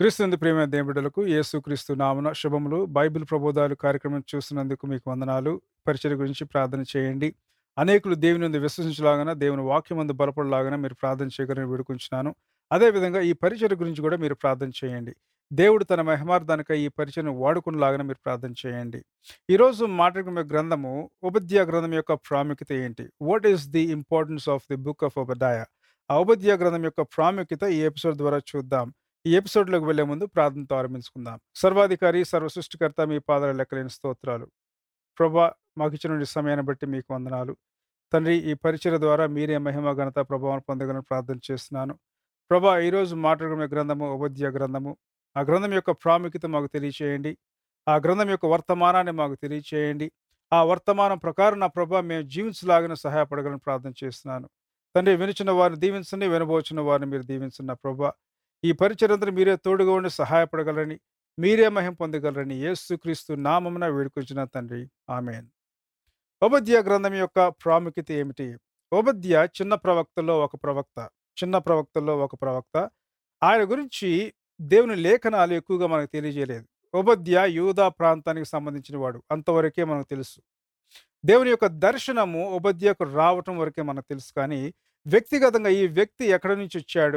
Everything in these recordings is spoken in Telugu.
క్రీస్తునందు ప్రియమైన దేవుడులకు యేసుక్రీస్తు నామన శుభములు బైబిల్ ప్రబోధాలు కార్యక్రమం చూస్తున్నందుకు మీకు వందనాలు పరిచయ గురించి ప్రార్థన చేయండి అనేకులు దేవుని నందు విశ్వసించలాగన దేవుని వాక్యం మందు బలపడలాగన మీరు ప్రార్థన చేయగలని వేడుకుంటున్నాను అదేవిధంగా ఈ పరిచయ గురించి కూడా మీరు ప్రార్థన చేయండి దేవుడు తన మహిమార్థానికై ఈ పరిచయను వాడుకునేలాగన మీరు ప్రార్థన చేయండి ఈరోజు మాట్లాడుకునే గ్రంథము ఉపద్య గ్రంథం యొక్క ప్రాముఖ్యత ఏంటి what is the importance of the book of Obadiah ఆ ఉపద్య గ్రంథం యొక్క ప్రాముఖ్యత ఈ ఎపిసోడ్ ద్వారా చూద్దాం ఈ ఎపిసోడ్లోకి వెళ్లే ముందు ప్రార్థనతో ఆరంభించుకుందాం సర్వాధికారి సర్వ సృష్టికర్త మీ పాదాల లెక్కలేని స్తోత్రాలు ప్రభా మాకు ఇచ్చిన సమయాన్ని బట్టి మీకు వందనాలు తండ్రి ఈ పరిచయ ద్వారా మీరే మహిమ ఘనత ప్రభావం పొందగలని ప్రార్థన చేస్తున్నాను ప్రభా ఈరోజు మాట్లాడుకునే గ్రంథము ఉపద్య గ్రంథము ఆ గ్రంథం యొక్క ప్రాముఖ్యత మాకు తెలియచేయండి ఆ గ్రంథం యొక్క వర్తమానాన్ని మాకు తెలియచేయండి ఆ వర్తమానం ప్రకారం నా ప్రభా మేము జీవించలాగిన సహాయపడగలని ప్రార్థన చేస్తున్నాను తండ్రి వినిచిన వారిని దీవించండి వినబోచిన వారిని మీరు దీవించిన ప్రభా ఈ పరిచయంతో మీరే తోడుగా ఉండి సహాయపడగలరని మీరే మహిం పొందగలరని యేసుక్రీస్తు నామమున వేడుకొచ్చిన తండ్రి ఆమెన్ ఉపద్య గ్రంథం యొక్క ప్రాముఖ్యత ఏమిటి ఉపద్య చిన్న ప్రవక్తలో ఒక ప్రవక్త చిన్న ప్రవక్తల్లో ఒక ప్రవక్త ఆయన గురించి దేవుని లేఖనాలు ఎక్కువగా మనకు తెలియజేయలేదు ఉపద్య యూదా ప్రాంతానికి సంబంధించిన వాడు అంతవరకే మనకు తెలుసు దేవుని యొక్క దర్శనము ఉపద్యకు రావటం వరకే మనకు తెలుసు కానీ వ్యక్తిగతంగా ఈ వ్యక్తి ఎక్కడి నుంచి వచ్చాడు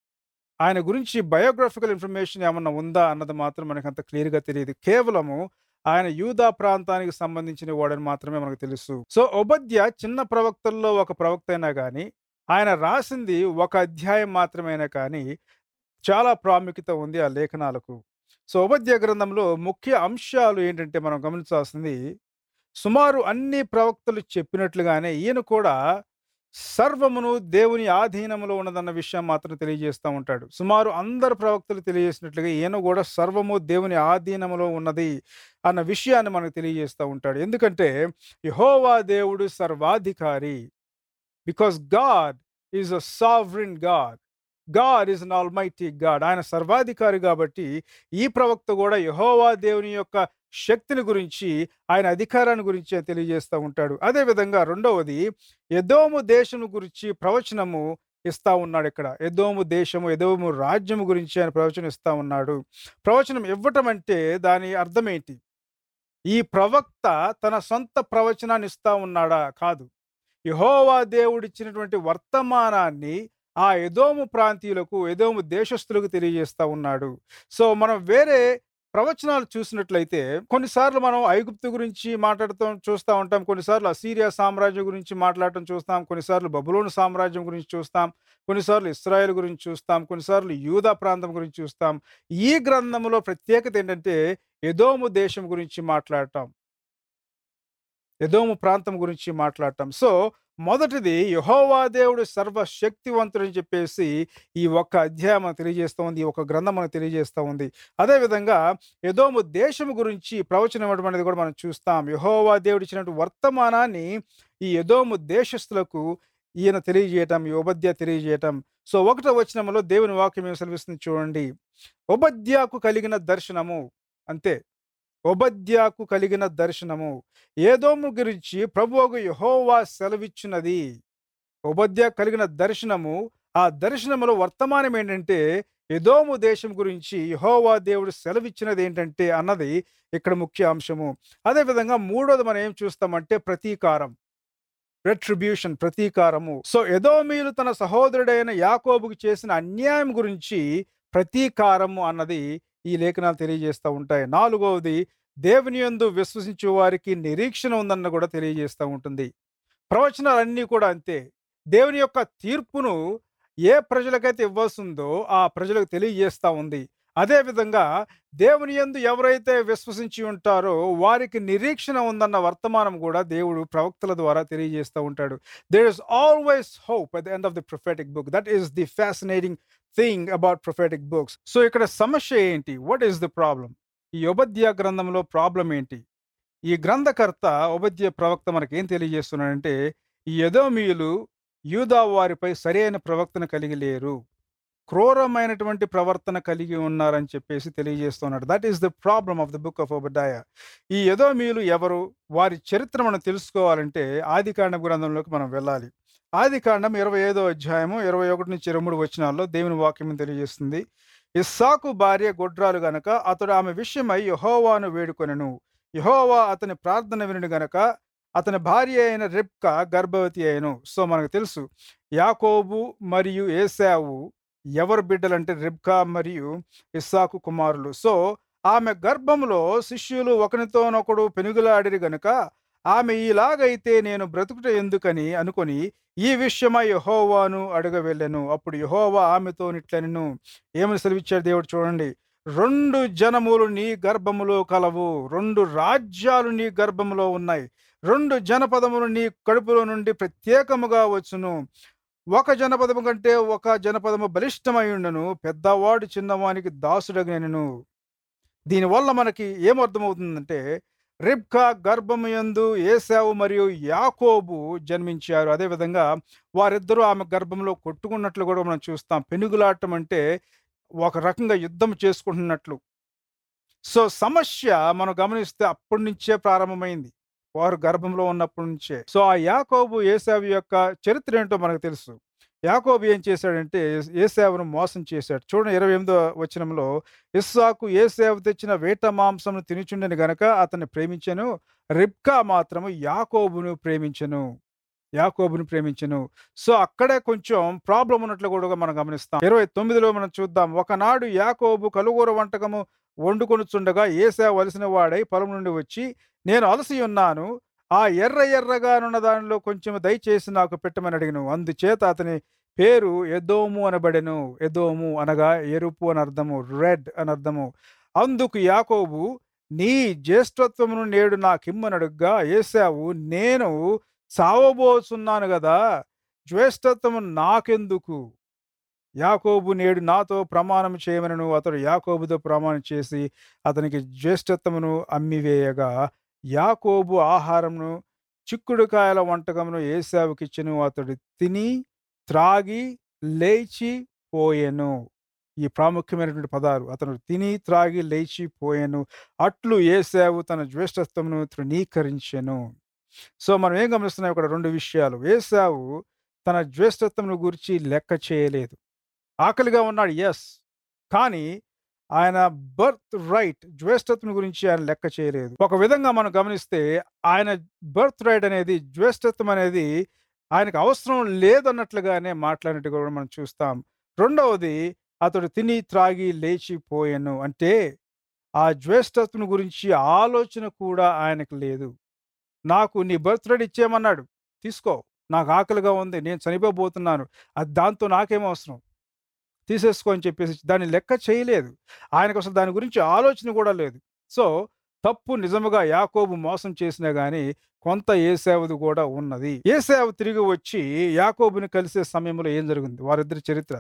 ఆయన గురించి బయోగ్రఫికల్ ఇన్ఫర్మేషన్ ఏమన్నా ఉందా అన్నది మాత్రం మనకు అంత క్లియర్గా తెలియదు కేవలము ఆయన యూదా ప్రాంతానికి సంబంధించిన వాడని మాత్రమే మనకు తెలుసు సో ఉపద్య చిన్న ప్రవక్తల్లో ఒక ప్రవక్త అయినా కానీ ఆయన రాసింది ఒక అధ్యాయం మాత్రమైనా కానీ చాలా ప్రాముఖ్యత ఉంది ఆ లేఖనాలకు సో ఉపద్య గ్రంథంలో ముఖ్య అంశాలు ఏంటంటే మనం గమనించాల్సింది సుమారు అన్ని ప్రవక్తలు చెప్పినట్లుగానే ఈయన కూడా సర్వమును దేవుని ఆధీనంలో ఉన్నదన్న విషయం మాత్రం తెలియజేస్తూ ఉంటాడు సుమారు అందరు ప్రవక్తలు తెలియజేసినట్లుగా ఈయన కూడా సర్వము దేవుని ఆధీనంలో ఉన్నది అన్న విషయాన్ని మనకు తెలియజేస్తూ ఉంటాడు ఎందుకంటే యహోవా దేవుడు సర్వాధికారి because God is a sovereign God God is an almighty God ఆయన సర్వాధికారి కాబట్టి ఈ ప్రవక్త కూడా యహోవా దేవుని యొక్క శక్తిని గురించి ఆయన అధికారాన్ని గురించి తెలియజేస్తూ ఉంటాడు అదేవిధంగా రెండవది ఎదోము దేశము గురించి ప్రవచనము ఇస్తా ఉన్నాడు ఇక్కడ ఎదోము దేశము ఎదోము రాజ్యము గురించి ఆయన ప్రవచనం ఇస్తా ఉన్నాడు ప్రవచనం ఇవ్వటం అంటే దాని అర్థం ఏంటి ఈ ప్రవక్త తన సొంత ప్రవచనాన్ని ఇస్తా ఉన్నాడా కాదు యహోవా దేవుడిచ్చినటువంటి వర్తమానాన్ని ఆ ఎదోము ప్రాంతీయులకు ఎదోము దేశస్తులకు తెలియజేస్తా ఉన్నాడు సో మనం వేరే ప్రవచనాలు చూసినట్లయితే కొన్నిసార్లు మనం ఐగుప్తు గురించి మాట్లాడటం చూస్తూ ఉంటాం కొన్నిసార్లు అసీరియా సామ్రాజ్యం గురించి మాట్లాడటం చూస్తాం కొన్నిసార్లు బబులోను సామ్రాజ్యం గురించి చూస్తాం కొన్నిసార్లు ఇస్రాయేల్ గురించి చూస్తాం కొన్నిసార్లు యూదా ప్రాంతం గురించి చూస్తాం ఈ గ్రంథంలో ప్రత్యేకత ఏంటంటే ఎదోము దేశం గురించి మాట్లాడటం ఎదోము ప్రాంతం గురించి మాట్లాడటం సో మొదటిది యహోవా దేవుడు సర్వశక్తివంతుడు అని చెప్పేసి ఈ ఒక్క అధ్యాయం మనకు తెలియజేస్తూ ఉంది ఈ ఒక గ్రంథం మనకు తెలియజేస్తూ ఉంది అదేవిధంగా యదోము దేశం గురించి ప్రవచనం ఇవ్వడం అనేది కూడా మనం చూస్తాం యహోవా దేవుడు ఇచ్చినటువంటి వర్తమానాన్ని ఈ యదోము దేశస్తులకు ఈయన తెలియజేయటం ఈ ఉపద్య తెలియజేయటం సో ఒకటో వచనంలో దేవుని వాక్యం ఏమి సెలవిస్తుంది చూడండి ఉపద్యాకు కలిగిన దర్శనము అంతే ఒబద్యాకు కలిగిన దర్శనము ఏదోము గురించి ప్రభువుకు యహోవా సెలవిచ్చినది ఉపద్య కలిగిన దర్శనము ఆ దర్శనములో వర్తమానం ఏంటంటే ఎదోము దేశం గురించి యహోవా దేవుడు సెలవిచ్చినది ఏంటంటే అన్నది ఇక్కడ ముఖ్య అంశము అదేవిధంగా మూడోది మనం ఏం చూస్తామంటే ప్రతీకారం రెట్రిబ్యూషన్ ప్రతీకారము సో ఎదోమీలు తన సహోదరుడైన యాకోబుకు చేసిన అన్యాయం గురించి ప్రతీకారము అన్నది ఈ లేఖనాలు తెలియజేస్తూ ఉంటాయి నాలుగవది దేవుని యందు విశ్వసించే వారికి నిరీక్షణ ఉందన్న కూడా తెలియజేస్తూ ఉంటుంది ప్రవచనాలన్నీ కూడా అంతే దేవుని యొక్క తీర్పును ఏ ప్రజలకైతే ఇవ్వాల్సిందో ఆ ప్రజలకు తెలియజేస్తూ ఉంది అదేవిధంగా దేవుని యందు ఎవరైతే విశ్వసించి ఉంటారో వారికి నిరీక్షణ ఉందన్న వర్తమానం కూడా దేవుడు ప్రవక్తల ద్వారా తెలియజేస్తూ ఉంటాడు there is always hope at the end of the prophetic book that is the fascinating thing about prophetic books so ఇక్కడ సమస్య ఏంటి వాట్ ఈస్ ది ప్రాబ్లం ఈ ఉపద్య గ్రంథంలో ప్రాబ్లం ఏంటి ఈ గ్రంథకర్త ఉపద్య ప్రవక్త మనకి ఏం తెలియజేస్తున్నాడంటే ఈ యదోమీయులు యూదా వారిపై సరైన ప్రవక్తను కలిగి లేరు క్రూరమైనటువంటి ప్రవర్తన కలిగి ఉన్నారని చెప్పేసి తెలియజేస్తున్నాడు that is the problem of the book of Obadiah ఈ యదోమీయులు ఎవరు వారి చరిత్ర మనం తెలుసుకోవాలంటే ఆది కాండ గ్రంథంలోకి మనం వెళ్ళాలి ఆది కాండం ఇరవై ఐదో అధ్యాయము ఇరవై ఒకటి నుంచి ఇరవై మూడు వచనాల్లో దేవుని వాక్యం తెలియజేస్తుంది ఇస్సాకు భార్య గొడ్రాలు గనక అతడు ఆమె విషయమై యెహోవాను వేడుకొనెను యెహోవా అతని ప్రార్థన వినుడు గనక అతని భార్య అయిన రెబ్కా గర్భవతి అయ్యను సో మనకు తెలుసు యాకోబు మరియు ఏసావు ఎవరు బిడ్డలంటే రెబ్కా మరియు ఇస్సాకు కుమారులు సో ఆమె గర్భంలో శిష్యులు ఒకనితోనొకడు పెనుగులాడిరి గనుక ఆమె ఇలాగైతే నేను బ్రతుకుట ఎందుకని అనుకొని ఈ విషయమై యహోవాను అడగ వెళ్ళాను అప్పుడు యహోవా ఆమెతో నిట్లనెను ఏమని సెలవిచ్చాడు దేవుడు చూడండి రెండు జనములు నీ గర్భములో కలవు రెండు రాజ్యాలు నీ గర్భములో ఉన్నాయి రెండు జనపదములు నీ కడుపులో నుండి ప్రత్యేకముగా వచ్చును ఒక జనపదము కంటే ఒక జనపదము బలిష్టమై ఉండును పెద్దవాడు చిన్నవానికి దాసుడగనెను దీనివల్ల మనకి ఏమర్థమవుతుందంటే రిబ్కా గర్భము యందు ఏసావు మరియు యాకోబు జన్మించారు అదేవిధంగా వారిద్దరూ ఆమె గర్భంలో కొట్టుకున్నట్లు కూడా మనం చూస్తాం పెనుగులాటం అంటే ఒక రకంగా యుద్ధం చేసుకుంటున్నట్లు సో సమస్య మనం గమనిస్తే అప్పటి నుంచే ప్రారంభమైంది వారు గర్భంలో ఉన్నప్పటి నుంచే సో ఆ యాకోబు ఏసావు యొక్క చరిత్ర ఏంటో మనకు తెలుసు యాకోబు ఏం చేశాడంటే ఏసావును మోసం చేశాడు చూడండి ఇరవై ఎనిమిదో వచనంలో ఇస్సాకు ఏసావు తెచ్చిన వేట మాంసమును తినుచుండని గనక అతన్ని ప్రేమించెను రిబ్కా మాత్రము యాకోబును ప్రేమించెను యాకోబును ప్రేమించెను సో అక్కడే కొంచెం ప్రాబ్లం ఉన్నట్లు కూడా మనం గమనిస్తాం ఇరవై తొమ్మిదిలో మనం చూద్దాం ఒకనాడు యాకోబు కలుగూర వంటకము వండుకొనుచుండగా ఏసా వలసిన వాడై పొలం నుండి వచ్చి నేను అలసి ఉన్నాను ఆ ఎర్ర ఎర్రగానున్న దానిలో కొంచెం దయచేసి నాకు పెట్టమని అడిగిను అందుచేత అతని పేరు ఎదోము అనబడెను ఎదోము అనగా ఎరుపు అని అర్థము రెడ్ అని అర్థము అందుకు యాకోబు నీ జ్యేష్ఠత్వమును నేడు నాకిమ్మనడుగ్గా ఏసావు నేను సావబోతున్నాను కదా జ్యేష్ఠత్వము నాకెందుకు యాకోబు నేడు నాతో ప్రమాణం చేయమనను అతడు యాకోబుతో ప్రమాణం చేసి అతనికి జ్యేష్ఠత్వమును అమ్మివేయగా యాకోబు ఆహారమును చిక్కుడుకాయల వంటకమును ఏసావుకిచ్చెను అతడు తిని త్రాగి లేచి పోయెను ఈ ప్రాముఖ్యమైనటువంటి పదాలు అతను తిని త్రాగి లేచి పోయెను అట్లు ఏసావు తన జ్యేష్ఠత్వమును తృణీకరించెను సో మనం ఏం గమనిస్తున్నాం ఇక్కడ రెండు విషయాలు ఏసావు తన జ్యేష్ఠత్వమును గురించి లెక్క చేయలేదు ఆకలిగా ఉన్నాడు ఎస్ కానీ ఆయన బర్త్ రైట్ జ్యేష్ఠత్వం గురించి ఆయన లెక్క చేయలేదు ఒక విధంగా మనం గమనిస్తే ఆయన బర్త్ రైట్ అనేది జ్యేష్ఠత్వం అనేది ఆయనకు అవసరం లేదన్నట్లుగానే మాట్లాడినట్టు కూడా మనం చూస్తాం రెండవది అతడు తిని త్రాగి లేచిపోయాను అంటే ఆ జ్యేష్ఠత్వం గురించి ఆలోచన కూడా ఆయనకు లేదు నాకు నీ బర్త్ రైట్ ఇచ్చేయమన్నాడు తీసుకో నాకు ఆకలిగా ఉంది నేను చనిపోబోతున్నాను అది దాంతో నాకేం అవసరం తీసేసుకో అని చెప్పేసి దాన్ని లెక్క చేయలేదు ఆయనకు అసలు దాని గురించి ఆలోచన కూడా లేదు సో తప్పు నిజముగా యాకోబు మోసం చేసినా గాని కొంత ఏసేవది కూడా ఉన్నది ఏసేవ తిరిగి వచ్చి యాకోబుని కలిసే సమయంలో ఏం జరిగింది వారిద్దరి చరిత్ర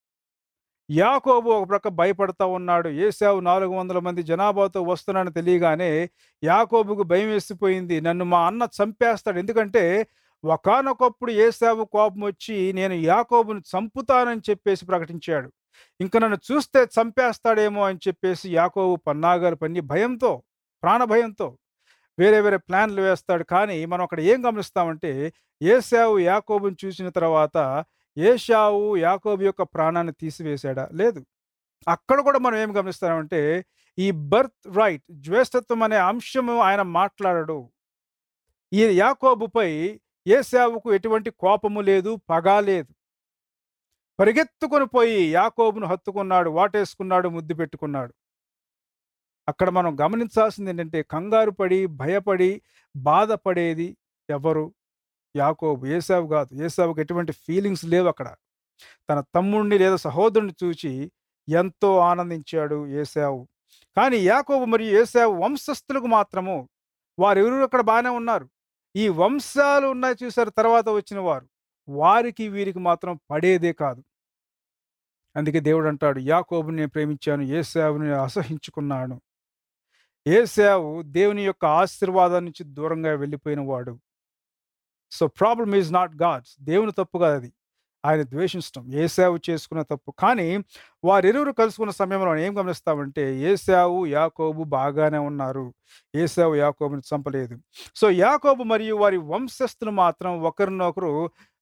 యాకోబు ఒక ప్రక్క భయపడతా ఉన్నాడు ఏసావు నాలుగు వందల మంది జనాభాతో వస్తున్నానని తెలియగానే యాకోబుకు భయం వేసిపోయింది నన్ను మా అన్న చంపేస్తాడు ఎందుకంటే ఒకానొకప్పుడు ఏసావు కోపం వచ్చి నేను యాకోబుని చంపుతానని చెప్పేసి ప్రకటించాడు ఇంక నన్ను చూస్తే చంపేస్తాడేమో అని చెప్పేసి యాకోబు పన్నాగాలు పన్ని భయంతో ప్రాణభయంతో వేరే వేరే ప్లాన్లు వేస్తాడు కానీ మనం అక్కడ ఏం గమనిస్తామంటే ఏసావు యాకోబుని చూసిన తర్వాత ఏషావు యాకోబు యొక్క ప్రాణాన్ని తీసివేశాడా లేదు అక్కడ కూడా మనం ఏం గమనిస్తామంటే ఈ బర్త్ రైట్ జ్యేష్ఠత్వం అనే అంశము ఆయన మాట్లాడడు ఈ యాకోబుపై ఏసావుకు ఎటువంటి కోపము లేదు పగ లేదు పరిగెత్తుకొని పోయి యాకోబును హత్తుకున్నాడు వాటేసుకున్నాడు ముద్దు పెట్టుకున్నాడు అక్కడ మనం గమనించాల్సింది ఏంటంటే కంగారు పడి భయపడి బాధపడేది ఎవరు యాకోబు ఏసావు కాదు ఏసావుకి ఎటువంటి ఫీలింగ్స్ లేవు అక్కడ తన తమ్ముడిని లేదా సహోదరుని చూచి ఎంతో ఆనందించాడు ఏసావు కానీ యాకోబు మరియు ఏసావు వంశస్థులకు మాత్రము వారెవరు అక్కడ బాగానే ఉన్నారు ఈ వంశాలు ఉన్నాయి చూసారు తర్వాత వచ్చిన వారు వారికి వీరికి మాత్రం పడేదే కాదు అందుకే దేవుడు అంటాడు యాకోబుని నేను ప్రేమించాను ఏసావుని అసహించుకున్నాను ఏసావు దేవుని యొక్క ఆశీర్వాదం నుంచి దూరంగా వెళ్ళిపోయిన వాడు so problem is not God's దేవుని తప్పు కాదు అది ఆయన ద్వేషించడం ఏసావు చేసుకున్న తప్పు కానీ వారిరువురు కలుసుకున్న సమయంలో మనం ఏం గమనిస్తామంటే ఏసావు యాకోబు బాగానే ఉన్నారు ఏసావు యాకోబుని చంపలేదు సో యాకోబు మరియు వారి వంశస్థులు మాత్రం ఒకరినొకరు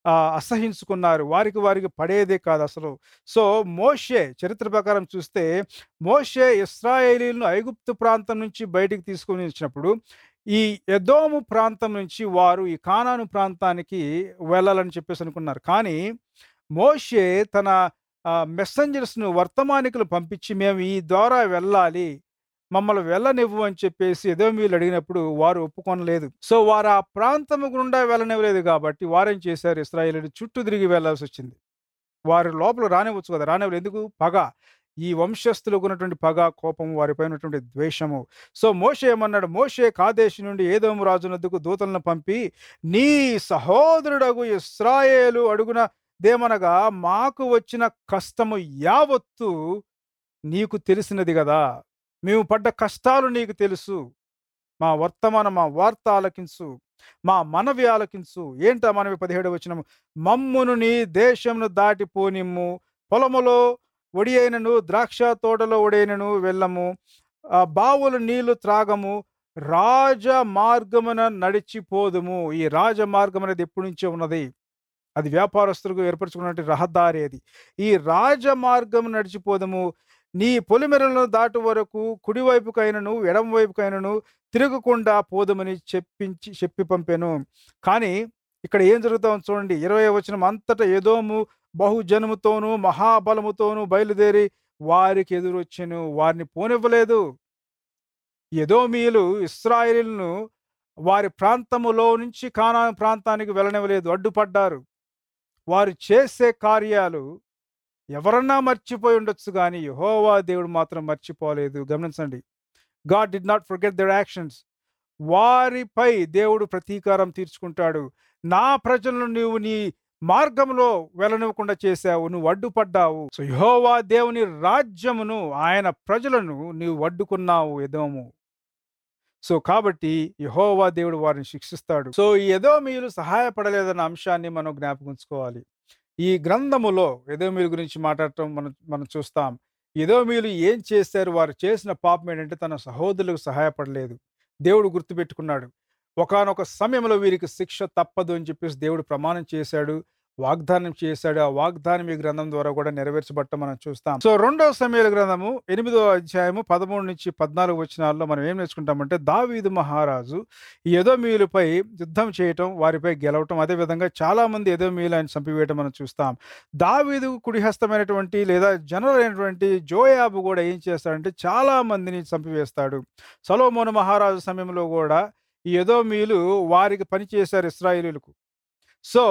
ఆ, అసహించుకున్నారు వారికి వారికి పడేదే కాదు అసలు సో మోషే చరిత్ర ప్రకారం చూస్తే మోషే ఇస్రాయేలీలను ఐగుప్తు ప్రాంతం నుంచి బయటికి తీసుకుని వచ్చినప్పుడు ఈ ఎదోము ప్రాంతం నుంచి వారు ఈ కానాను ప్రాంతానికి వెళ్ళాలని చెప్పేసి అనుకున్నారు కానీ మోషే తన మెసెంజర్స్ను వర్తమానికులు పంపించి మేము ఈ ద్వారా వెళ్ళాలి మమ్మల్ని వెళ్ళనివ్వు అని చెప్పేసి ఏదో మీరు అడిగినప్పుడు వారు ఒప్పుకొనలేదు సో వారు ఆ ప్రాంతము గుండా వెళ్ళనివ్వలేదు కాబట్టి వారేం చేశారు ఇస్రాయేలీలు చుట్టూ తిరిగి వెళ్ళాల్సి వచ్చింది వారి లోపల రానివ్వచ్చు కదా రానివ్వలేదు ఎందుకు పగ ఈ వంశస్థులకు ఉన్నటువంటి పగ కోపం వారిపై ఉన్నటువంటి ద్వేషము సో మోషే ఏమన్నాడు మోషే కాదేశి నుండి ఏదోము రాజు నద్దుకు దూతలను పంపి నీ సహోదరుడగు ఇస్రాయేలు అడుగున దేమనగా మాకు వచ్చిన కష్టము యావత్తు నీకు తెలిసినది కదా మేము పడ్డ కష్టాలు నీకు తెలుసు మా వర్తమాన మా వార్త ఆలకించు మా మనవి ఆలకించు ఏంటా మనవి పదిహేడు వచ్చిన మమ్మును నీ దేశమును దాటిపోనిమ్ము పొలములో ఒడియైనను ద్రాక్ష తోటలో ఒడైనను వెళ్ళము ఆ బావుల నీళ్లు త్రాగము రాజ మార్గమున నడిచిపోదుము ఈ రాజ మార్గం అనేది ఎప్పటి నుంచో ఉన్నది అది వ్యాపారస్తులకు ఏర్పరచుకున్నటువంటి రహదారి అది ఈ రాజ మార్గం నడిచిపోదము నీ పొలిమెరలను దాటు వరకు కుడివైపుకైనను ఎడమ వైపుకైనను తిరగకుండా పోదమని చెప్పించి చెప్పి పంపాను కానీ ఇక్కడ ఏం జరుగుతుందో చూడండి ఇరవై వచనం అంతటా ఏదోము బహుజనముతోనూ మహాబలముతోనూ బయలుదేరి వారికి ఎదురొచ్చెను వారిని పోనివ్వలేదు ఎదోమీయులు ఇస్రాయేలును వారి ప్రాంతములో నుంచి కానా ప్రాంతానికి వెళ్ళనివ్వలేదు అడ్డుపడ్డారు వారు చేసే కార్యాలు ఎవరన్నా మర్చిపోయి ఉండొచ్చు కానీ యెహోవా దేవుడు మాత్రం మర్చిపోలేదు గమనించండి God did not forget their actions వారిపై దేవుడు ప్రతీకారం తీర్చుకుంటాడు నా ప్రజలను నీవు నీ మార్గంలో వెళ్ళనివ్వకుండా చేశావు నువ్వు అడ్డుపడ్డావు సో యెహోవా దేవుని రాజ్యమును ఆయన ప్రజలను నీవు అడ్డుకున్నావు ఎదోము సో కాబట్టి యెహోవా దేవుడు వారిని శిక్షిస్తాడు సో ఈ ఎదోమీయులు సహాయపడలేదన్న అంశాన్ని మనం జ్ఞాపకుంచుకోవాలి ఈ గ్రంథములో ఎదోమీయుల గురించి మాట్లాడటం మనం మనం చూస్తాం ఎదోమీయులు ఏం చేశారు వారు చేసిన పాపం ఏంటంటే తన సహోదరులకు సహాయపడలేదు దేవుడు గుర్తుపెట్టుకున్నాడు ఒకానొక సమయంలో వీరికి శిక్ష తప్పదు అని చెప్పేసి దేవుడు ప్రమాణం చేశాడు వాగ్దానం చేశాడు ఆ వాగ్దానం ఈ గ్రంథం ద్వారా కూడా నెరవేర్చబట్టం మనం చూస్తాం సో రెండవ సమయాల గ్రంథము ఎనిమిదో అధ్యాయము పదమూడు నుంచి పద్నాలుగు వచనాల్లో మనం ఏం నేర్చుకుంటామంటే దావీదు మహారాజు ఈ ఎదోమీయులపై యుద్ధం చేయటం వారిపై గెలవటం అదేవిధంగా చాలా మంది ఎదోమీయులు ఆయన చంపివేయటం మనం చూస్తాం దావీదు కుడిహస్తమైనటువంటి లేదా జనరల్ అయినటువంటి జోయాబు కూడా ఏం చేస్తాడంటే చాలా మందిని చంపివేస్తాడు సలోమోను మహారాజు సమయంలో కూడా ఈ ఎదోమీయులు వారికి పనిచేశారు ఇస్రాయేలీలకు సో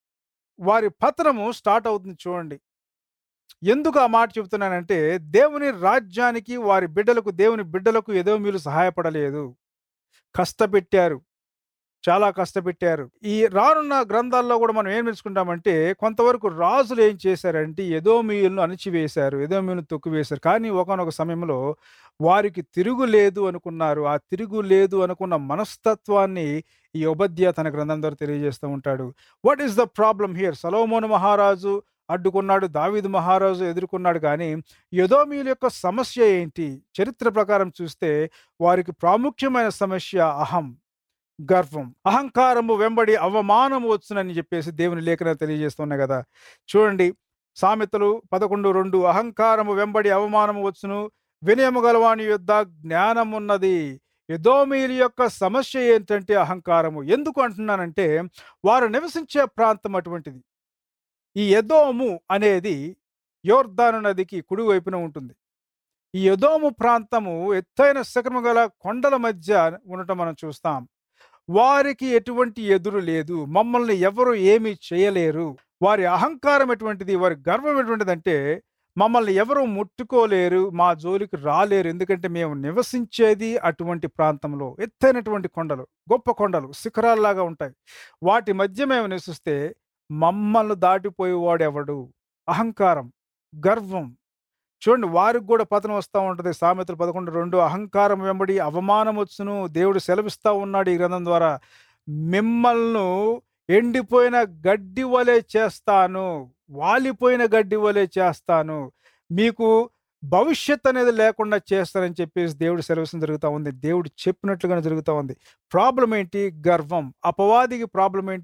వారి పతనము స్టార్ట్ అవుతుంది చూడండి ఎందుకు ఆ మాట చెబుతున్నానంటే దేవుని రాజ్యానికి వారి బిడ్డలకు దేవుని బిడ్డలకు ఏదో మీరు సహాయపడలేదు కష్టపెట్టారు చాలా కష్టపెట్టారు ఈ రానున్న గ్రంథాల్లో కూడా మనం ఏం నేర్చుకుంటామంటే కొంతవరకు రాజులు ఏం చేశారంటే ఎదోమీయులను అణిచివేశారు ఎదోమీయులను తొక్కివేశారు కానీ ఒకనొక సమయంలో వారికి తిరుగు లేదు అనుకున్నారు ఆ తిరుగు లేదు అనుకున్న మనస్తత్వాన్ని ఈ ఉపధ్య తన గ్రంథం ద్వారా తెలియజేస్తూ ఉంటాడు what is the problem here సలోమోను మహారాజు అడ్డుకున్నాడు దావీదు మహారాజు ఎదుర్కొన్నాడు కానీ యదోమీయుల యొక్క సమస్య ఏంటి చరిత్ర ప్రకారం చూస్తే వారికి ప్రాముఖ్యమైన సమస్య అహం గర్వం అహంకారము వెంబడి అవమానము వచ్చునని చెప్పేసి దేవుని లేఖన తెలియజేస్తున్నాయి కదా చూడండి సామెతలు పదకొండు రెండు అహంకారము వెంబడి అవమానము వచ్చును వినయము గలవాని యొద్ద జ్ఞానం ఉన్నది ఎదోమీయుల యొక్క సమస్య ఏంటంటే అహంకారము ఎందుకు అంటున్నానంటే వారు నివసించే ప్రాంతం అటువంటిది ఈ ఎదోము అనేది యోర్దాను నదికి కుడివైపున ఉంటుంది ఈ ఎదోము ప్రాంతము ఎత్తైన శిఖరము గల కొండల మధ్య ఉండటం మనం చూస్తాం వారికి ఎటువంటి ఎదురు లేదు మమ్మల్ని ఎవరు ఏమీ చేయలేరు వారి అహంకారం ఎటువంటిది వారి గర్వం ఎటువంటిది అంటే మమ్మల్ని ఎవరు ముట్టుకోలేరు మా జోలికి రాలేరు ఎందుకంటే మేము నివసించేది అటువంటి ప్రాంతంలో ఎత్తైనటువంటి కొండలు గొప్ప కొండలు శిఖరాల్లాగా ఉంటాయి వాటి మధ్య మేము నివసిస్తే మమ్మల్ని దాటిపోయేవాడు ఎవడు అహంకారం గర్వం చూడండి వారికి కూడా పతనం వస్తూ ఉంటుంది సామెతలు పదకొండు రెండు అహంకారం వెంబడి అవమానం వచ్చును దేవుడు సెలవిస్తూ ఉన్నాడు ఈ గ్రంథం ద్వారా మిమ్మల్ని ఎండిపోయిన గడ్డి వలె చేస్తాను వాలిపోయిన గడ్డి వలె చేస్తాను మీకు భవిష్యత్ అనేది లేకుండా చేస్తానని చెప్పేసి దేవుడు సెలవుసం జరుగుతూ ఉంది దేవుడు చెప్పినట్లుగానే జరుగుతూ ఉంది ప్రాబ్లం ఏంటి గర్వం అపవాదికి ప్రాబ్లం ఏంటి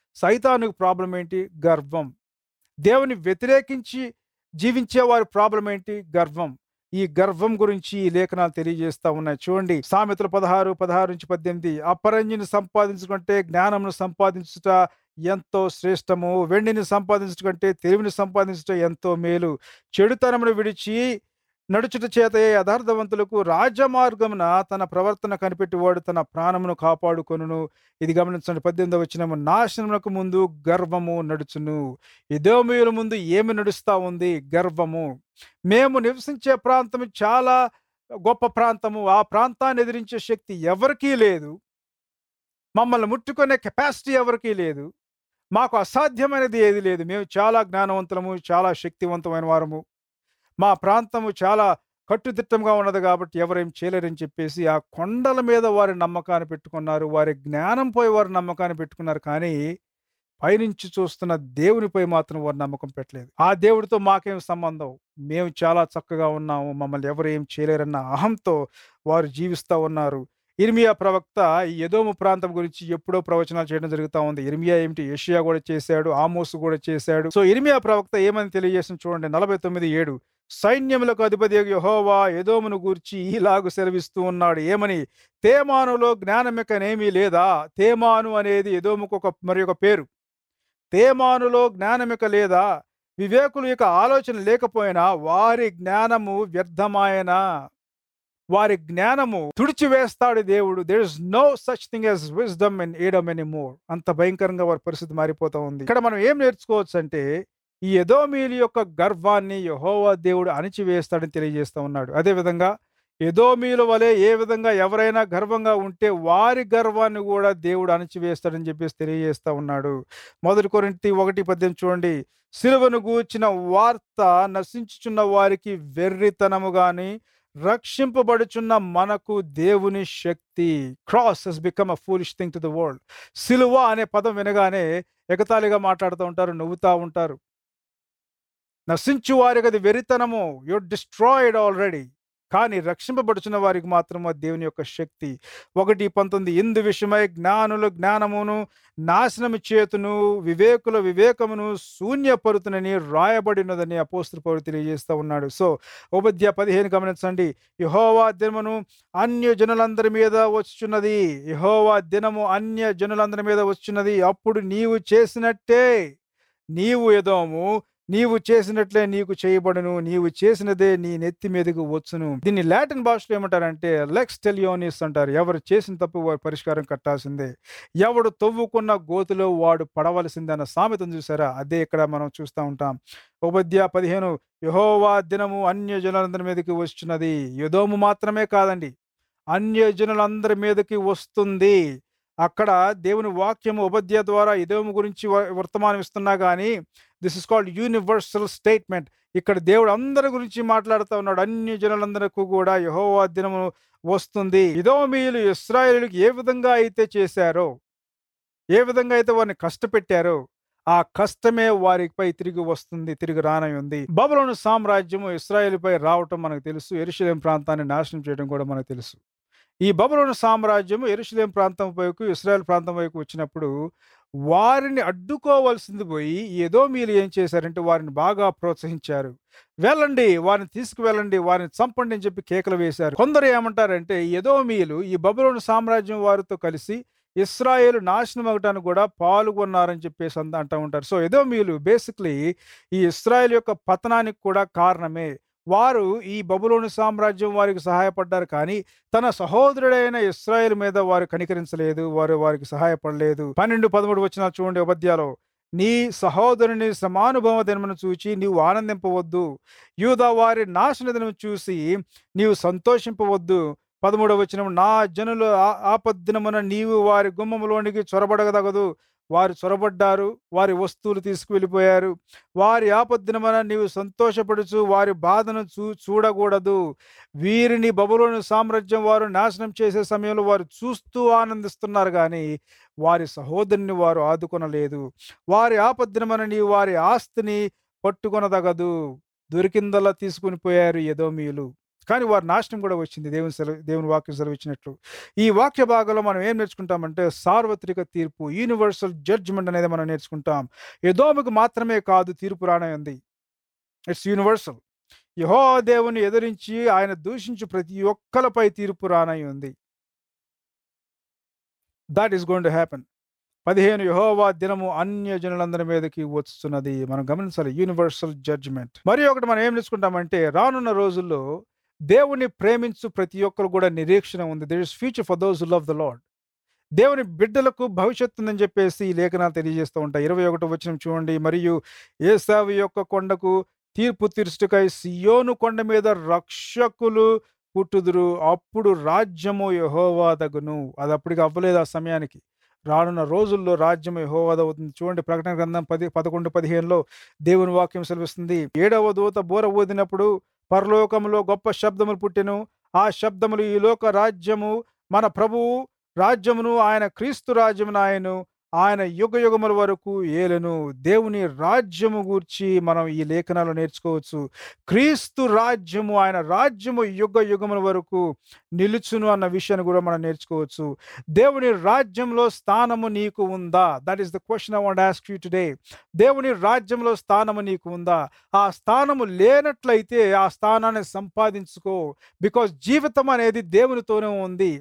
సైతానుకు ప్రాబ్లం ఏంటి గర్వం దేవుని వ్యతిరేకించి జీవించే వారి ప్రాబ్లం ఏంటి గర్వం ఈ గర్వం గురించి ఈ లేఖనాలు తెలియజేస్తా ఉన్నాయి చూడండి సామెతలు పదహారు పదహారు నుంచి పద్దెనిమిది అపరంజిని సంపాదించుకుంటే జ్ఞానమును సంపాదించుట ఎంతో శ్రేష్టము వెండిని సంపాదించుట కంటే తెలివిని సంపాదించుట ఎంతో మేలు చెడుతనమును విడిచి నడుచుట చేత యథార్థవంతులకు రాజమార్గమున తన ప్రవర్తన కనిపెట్టివాడు తన ప్రాణమును కాపాడుకొనును ఇది గమనించండి పద్దెనిమిది వచ్చినము నాశనమునకు ముందు గర్వము నడుచును ఇదోమీయుల ముందు ఏమి నడుస్తా ఉంది గర్వము మేము నివసించే ప్రాంతం చాలా గొప్ప ప్రాంతము ఆ ప్రాంతాన్ని ఎదిరించే శక్తి ఎవరికీ లేదు మమ్మల్ని ముట్టుకునే కెపాసిటీ ఎవరికీ లేదు మాకు అసాధ్యమైనది ఏది లేదు మేము చాలా జ్ఞానవంతులము చాలా శక్తివంతమైన వారము మా ప్రాంతము చాలా కట్టుదిట్టంగా ఉన్నది కాబట్టి ఎవరేం చేయలేరని చెప్పేసి ఆ కొండల మీద వారి నమ్మకాన్ని పెట్టుకున్నారు వారి జ్ఞానంపై వారి నమ్మకాన్ని పెట్టుకున్నారు కానీ పైనుంచి చూస్తున్న దేవునిపై మాత్రం వారు నమ్మకం పెట్టలేదు ఆ దేవుడితో మాకేం సంబంధం మేము చాలా చక్కగా ఉన్నాము మమ్మల్ని ఎవరు ఏం చేయలేరన్న అహంతో వారు జీవిస్తూ ఉన్నారు ఇర్మియా ప్రవక్త ఈ ఎదోము ప్రాంతం గురించి ఎప్పుడో ప్రవచనాలు చేయడం జరుగుతూ ఉంది ఇర్మియా ఏమిటి ఏషియా కూడా చేశాడు ఆమోసు కూడా చేశాడు సో ఇర్మియా ప్రవక్త ఏమని తెలియజేసింది చూడండి నలభై తొమ్మిది ఏడు సైన్యములకు అధిపతి యెహోవా ఎదోమును గూర్చి ఈలాగు సెలవిస్తూ ఉన్నాడు ఏమని తేమానులో జ్ఞానమికనేమీ లేదా తేమాను అనేది ఎదోముకు ఒక మరి ఒక పేరు తేమానులో జ్ఞానమిక లేదా వివేకులు ఇక ఆలోచన లేకపోయినా వారి జ్ఞానము వ్యర్థమాయన వారి జ్ఞానము తుడిచివేస్తాడు దేవుడు there is no such thing as wisdom and Edom any more అంత భయంకరంగా వారి పరిస్థితి మారిపోతా ఉంది ఇక్కడ మనం ఏం నేర్చుకోవచ్చు అంటే ఈ ఎదోమీలి యొక్క గర్వాన్ని యహోవా దేవుడు అణిచివేస్తాడని తెలియజేస్తా ఉన్నాడు అదేవిధంగా ఎదోమీల వలె ఏ విధంగా ఎవరైనా గర్వంగా ఉంటే వారి గర్వాన్ని కూడా దేవుడు అణిచివేస్తాడని చెప్పేసి తెలియజేస్తా ఉన్నాడు మొదటి కొరింటి ఒకటి పద్యం చూడండి సిలువను గూర్చిన వార్త నశించుచున్న వారికి వెర్రితనము గాని రక్షింపబడుచున్న మనకు దేవుని శక్తి cross has become a foolish thing to the world సిలువ అనే పదం వినగానే ఎగతాళిగా మాట్లాడుతూ ఉంటారు నవ్వుతా ఉంటారు నశించు వారికి అది వెరితనము యు డిస్ట్రాయిడ్ ఆల్రెడీ కానీ రక్షింపబడుచున్న వారికి మాత్రం ఆ దేవుని యొక్క శక్తి ఒకటి పంతొమ్మిది ఇందు విషయమై జ్ఞానులు జ్ఞానమును నాశనము చేతును వివేకుల వివేకమును శూన్యపరుతునని రాయబడినదని అపోస్తుల పౌరు తెలియజేస్తూ ఉన్నాడు సో ఉపధ్య పదిహేను గమనించండి యహోవా దినమును అన్య జనులందరి మీద వచ్చుచున్నది యహోవా దినము అన్య జనులందరి మీద వచ్చున్నది అప్పుడు నీవు చేసినట్టే నీవు ఎదోము నీవు చేసినట్లే నీకు చేయబడును నీవు చేసినదే నీ నెత్తి మీదకు వచ్చును దీన్ని లాటిన్ భాషలో ఏమంటారంటే లెక్స్ టెలియోనిస్ అంటారు ఎవరు చేసిన తప్పు వారి పరిష్కారం కట్టాల్సిందే ఎవడు తవ్వుకున్న గోతులో వాడు పడవలసిందే అన్న సామెతను చూసారా అదే ఇక్కడ మనం చూస్తూ ఉంటాం ఉపధ్య పదిహేను యహోవా దినము అన్య జనులందరి మీదకి వస్తున్నది యదోము మాత్రమే కాదండి అన్య జనులందరి మీదకి వస్తుంది అక్కడ దేవుని వాక్యము ఉపధ్య ద్వారా ఇదేము గురించి వ- వర్తమానం ఇస్తున్నా కానీ this is called universal statement ఇక్కడ దేవుడు అందరి గురించి మాట్లాడుతూ ఉన్నాడు అన్ని జనులందరికీ కూడా యహోవా దినము వస్తుంది ఇదోమీయులు ఇస్రాయేలుకి ఏ విధంగా అయితే చేశారో ఏ విధంగా అయితే వారిని కష్టపెట్టారో ఆ కష్టమే వారిపై తిరిగి వస్తుంది తిరిగి రానై ఉంది బబులోను సామ్రాజ్యము ఇస్రాయేలుపై రావటం మనకు తెలుసు ఎరుషలేం ప్రాంతాన్ని నాశనం చేయడం కూడా మనకు తెలుసు ఈ బబులోను సామ్రాజ్యము ఎరుషలేం ప్రాంతం వైపు ఇస్రాయేల్ ప్రాంతం వైపు వచ్చినప్పుడు వారిని అడ్డుకోవాల్సింది పోయి ఏదో మీరు ఏం చేశారంటే వారిని బాగా ప్రోత్సహించారు వెళ్ళండి వారిని తీసుకువెళ్ళండి వారిని చంపండి అని చెప్పి కేకలు వేశారు కొందరు ఏమంటారంటే ఏదో మీలు ఈ బబులోను సామ్రాజ్యం వారితో కలిసి ఇస్రాయేల్ నాశనం అవటానికి కూడా పాల్గొన్నారని చెప్పేసి అంత అంటూ ఉంటారు సో ఏదో మీలు బేసిక్లీ ఈ ఇస్రాయేల్ యొక్క పతనానికి కూడా కారణమే వారు ఈ బబులోను సామ్రాజ్యం వారికి సహాయపడ్డారు కానీ తన సహోదరుడైన ఇస్రాయేల్ మీద వారు కనికరించలేదు వారు వారికి సహాయపడలేదు పన్నెండు పదమూడు వచ్చిన చూడండి ఉపద్యాలో నీ సహోదరుని సమానుభవ దినమును చూచి నీవు ఆనందింపవద్దు యూదా వారి నాశన దినము చూసి నీవు సంతోషింపవద్దు పదమూడవ వచనం నా జనులు ఆ- ఆపద్దినమున నీవు వారి గుమ్మములోనికి చొరబడగదగదు వారు చొరబడ్డారు వారి వస్తువులు తీసుకువెళ్ళిపోయారు వారి ఆపద్దినమున నీవు సంతోషపడుచు వారి బాధను చూ చూడకూడదు వీరిని బబులోని సామ్రాజ్యం వారు నాశనం చేసే సమయంలో వారు చూస్తూ ఆనందిస్తున్నారు కానీ వారి సహోదరుని వారు ఆదుకొనలేదు వారి ఆపద్దినమున నీవు వారి ఆస్తిని పట్టుకొనదగదు దొరికిందల్లా తీసుకుని పోయారు ఎదోమీయులు కానీ వారి నాశనం కూడా వచ్చింది దేవుని సెలవు దేవుని వాక్యం సెలవిచ్చినట్లు ఈ వాక్య భాగంలో మనం ఏం నేర్చుకుంటామంటే సార్వత్రిక తీర్పు యూనివర్సల్ జడ్జిమెంట్ అనేది మనం నేర్చుకుంటాం ఎదోముకు మాత్రమే కాదు తీర్పు రానయ్యింది ఇట్స్ యూనివర్సల్ యహో దేవుని ఎదిరించి ఆయన దూషించు ప్రతి ఒక్కలపై తీర్పు రానై ఉంది that is going to happen పదిహేను యహోవా దినము అన్య జనులందరి మీదకి వస్తున్నది మనం గమనించాలి యూనివర్సల్ జడ్జిమెంట్ మరి ఒకటి మనం ఏం నేర్చుకుంటామంటే రానున్న రోజుల్లో దేవుని ప్రేమించు ప్రతి ఒక్కరు కూడా నిరీక్షణ ఉంది there is future for those love the Lord దేవుని బిడ్డలకు భవిష్యత్తు ఉందని చెప్పేసి ఈ లేఖనాలు తెలియజేస్తూ ఉంటాయి ఇరవై ఒకటి వచ్చిన చూడండి మరియు ఏసావి యొక్క కొండకు తీర్పు తీర్చుటకై సియోను కొండ మీద రక్షకులు పుట్టుదురు అప్పుడు రాజ్యము యహోవాదగును అది అప్పటికి అవ్వలేదు ఆ సమయానికి రానున్న రోజుల్లో రాజ్యం యహోవాద అవుతుంది చూడండి ప్రకటన గ్రంథం పది పదకొండు పదిహేనులో దేవుని వాక్యం సెలవిస్తుంది ఏడవ దూత బోర ఊదినప్పుడు పరలోకములో గొప్ప శబ్దములు పుట్టెను ఆ శబ్దములు ఈ లోక రాజ్యము మన ప్రభువు రాజ్యమును ఆయన క్రీస్తు రాజ్యమును ఆయను ఆయన యుగ యుగముల వరకు ఏలెను దేవుని రాజ్యము గూర్చి మనం ఈ లేఖనాలు నేర్చుకోవచ్చు క్రీస్తు రాజ్యము ఆయన రాజ్యము యుగ యుగముల వరకు నిలుచును అన్న విషయాన్ని కూడా మనం నేర్చుకోవచ్చు దేవుని రాజ్యంలో స్థానము నీకు ఉందా that is the question I want ask you today దేవుని రాజ్యంలో స్థానము నీకు ఉందా ఆ స్థానము లేనట్లయితే ఆ స్థానాన్ని సంపాదించుకో బికాజ్ జీవితం అనేది దేవునితోనే ఉంది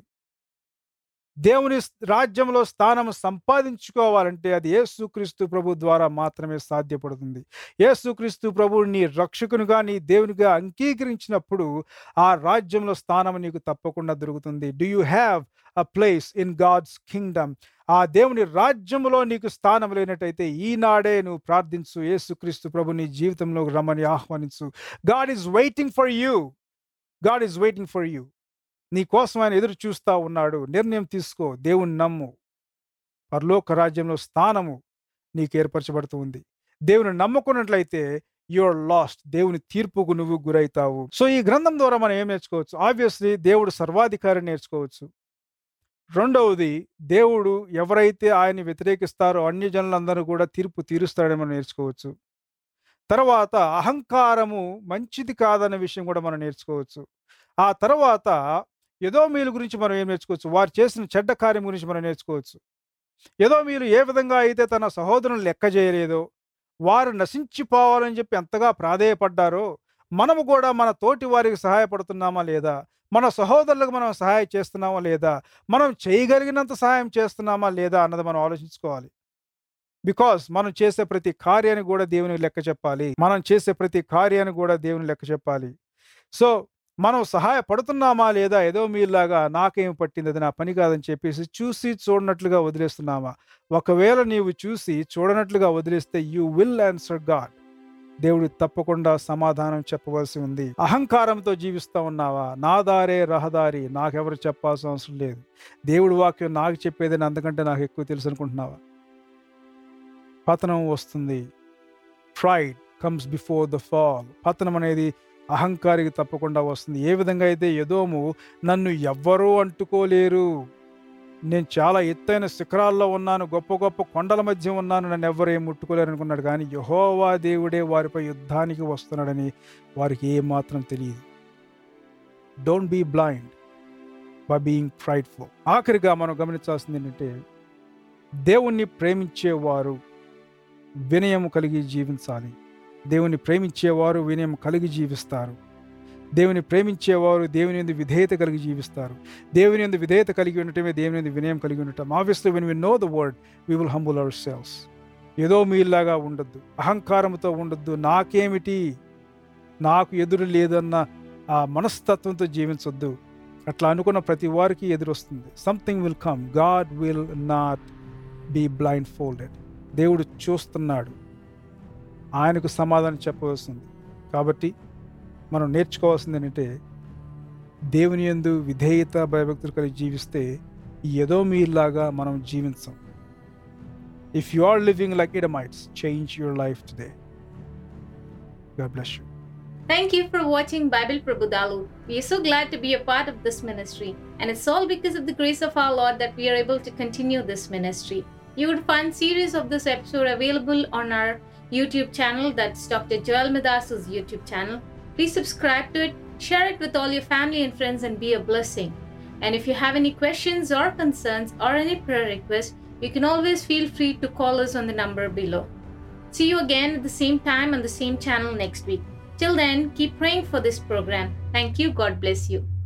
దేవుని రాజ్యంలో స్థానం సంపాదించుకోవాలంటే అది యేసుక్రీస్తు ప్రభు ద్వారా మాత్రమే సాధ్యపడుతుంది యేసుక్రీస్తు ప్రభువు నీ రక్షకునిగా నీ దేవునిగా అంగీకరించినప్పుడు ఆ రాజ్యంలో స్థానం నీకు తప్పకుండా దొరుకుతుంది do you have a place in God's kingdom ఆ దేవుని రాజ్యములో నీకు స్థానం లేనట్టయితే ఈనాడే నువ్వు ప్రార్థించు యేసుక్రీస్తు ప్రభు నీ జీవితంలోకి రమ్మని ఆహ్వానించు God is waiting for you God is waiting for you నీ కోసం ఆయన ఎదురు చూస్తా ఉన్నాడు నిర్ణయం తీసుకో దేవుని నమ్ము పరలోక రాజ్యంలో స్థానము నీకు ఏర్పరచబడుతూ ఉంది దేవుని నమ్ముకున్నట్లయితే యువర్ లాస్ట్ దేవుని తీర్పుకు నువ్వు గురైతావు సో ఈ గ్రంథం ద్వారా మనం ఏం నేర్చుకోవచ్చు ఆబ్వియస్లీ దేవుడు సర్వాధికారి నేర్చుకోవచ్చు రెండవది దేవుడు ఎవరైతే ఆయన్ని వ్యతిరేకిస్తారో అన్ని జనులందరూ కూడా తీర్పు తీరుస్తాడని మనం నేర్చుకోవచ్చు తర్వాత అహంకారము మంచిది కాదన్న విషయం కూడా మనం నేర్చుకోవచ్చు ఆ తర్వాత ఏదో మీలు గురించి మనం ఏం నేర్చుకోవచ్చు వారు చేసిన చెడ్డ కార్యం గురించి మనం నేర్చుకోవచ్చు ఏదో మీరు ఏ విధంగా అయితే తన సహోదరుని లెక్క చేయలేదో వారు నశించిపోవాలని చెప్పి ఎంతగా ప్రాధేయపడ్డారో మనము కూడా మన తోటి వారికి సహాయపడుతున్నామా లేదా మన సహోదరులకు మనం సహాయం చేస్తున్నామా లేదా మనం చేయగలిగినంత సహాయం చేస్తున్నామా లేదా అన్నది మనం ఆలోచించుకోవాలి బికాస్ మనం చేసే ప్రతి కార్యాన్ని కూడా దేవునికి లెక్క చెప్పాలి మనం చేసే ప్రతి కార్యాన్ని కూడా దేవుని లెక్క చెప్పాలి సో మనం సహాయపడుతున్నామా లేదా ఏదో మీలాగా నాకేం పట్టింది అది నా పని కాదని చెప్పేసి చూసి చూడనట్లుగా వదిలేస్తున్నామా ఒకవేళ నీవు చూసి చూడనట్లుగా వదిలేస్తే యూ విల్ ఆన్సర్ గాడ్ దేవుడు తప్పకుండా సమాధానం చెప్పవలసి ఉంది అహంకారంతో జీవిస్తూ ఉన్నావా నా దారే రహదారి నాకెవరు చెప్పాల్సిన అవసరం లేదు దేవుడు వాక్యం నాకు చెప్పేదని అంతకంటే నాకు ఎక్కువ తెలుసు అనుకుంటున్నావా పతనం వస్తుంది pride comes before the fall పతనం అనేది అహంకారికి తప్పకుండా వస్తుంది ఏ విధంగా అయితే యదోము నన్ను ఎవ్వరూ అంటుకోలేరు నేను చాలా ఎత్తైన శిఖరాల్లో ఉన్నాను గొప్ప గొప్ప కొండల మధ్య ఉన్నాను నన్ను ఎవ్వరు ఏం ముట్టుకోలేరు అనుకున్నాడు కానీ యహోవా దేవుడే వారిపై యుద్ధానికి వస్తున్నాడని వారికి ఏమాత్రం తెలియదు don't be blind by being frightful ఆఖరిగా మనం గమనించాల్సింది ఏంటంటే దేవుణ్ణి ప్రేమించేవారు వినయము కలిగి జీవించాలి దేవుని ప్రేమించేవారు వినయం కలిగి జీవిస్తారు దేవుని ప్రేమించేవారు దేవుని ఎందు విధేయత కలిగి జీవిస్తారు దేవుని ఎందు విధేయత కలిగి ఉండటమే దేవుని ఎందు వినయం కలిగి ఉండటం obviously when we know the word we will humble our selves ఏదో మీలాగా ఉండొద్దు అహంకారంతో ఉండొద్దు నాకేమిటి నాకు ఎదురు లేదన్న ఆ మనస్తత్వంతో జీవించొద్దు అట్లా అనుకున్న ప్రతి వారికి ఎదురొస్తుంది something will come God will not be blindfolded దేవుడు చూస్తున్నాడు ఆయనకు సమాధానం చెప్పవలసింది కాబట్టి మనం నేర్చుకోవాల్సింది ఏంటంటే దేవుని యందు విధేయత భయభక్తులు కలిగి జీవిస్తే ఏదో మీలాగా మనం జీవించం if you are living like Edomites change your life today God bless you Thank you for watching Bible Prabhudalu. We are so glad to be a part of this ministry, and it's all because of the grace of our Lord that we are able to continue this ministry. You would find series of this episode available on our YouTube channel, that's Dr. Joel Medasu's YouTube channel. Please subscribe to it, share it with all your family and friends and be a blessing. And if you have any questions or concerns or any prayer requests, you can always feel free to call us on the number below. See you again at the same time on the same channel next week. Till then, keep praying for this program. Thank you. God bless you.